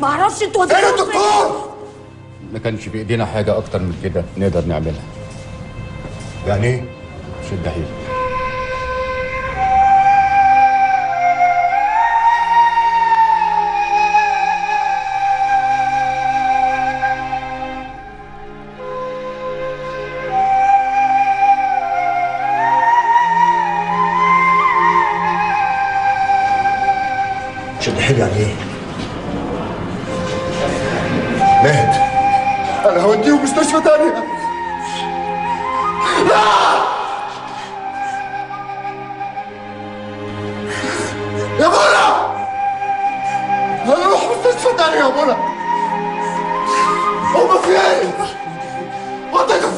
ما اعرفش انتوا فين وديتوهم فين الدكتور؟ ما كانش في ايدينا حاجه اكتر من كده نقدر نعملها يعني ايه؟ شد حيلك شد حيلي يعني ايه؟ مهد انا هوديه مستشفى تانية لا يا منى هنروح مستشفى تانية يا منى هما فين؟ وديته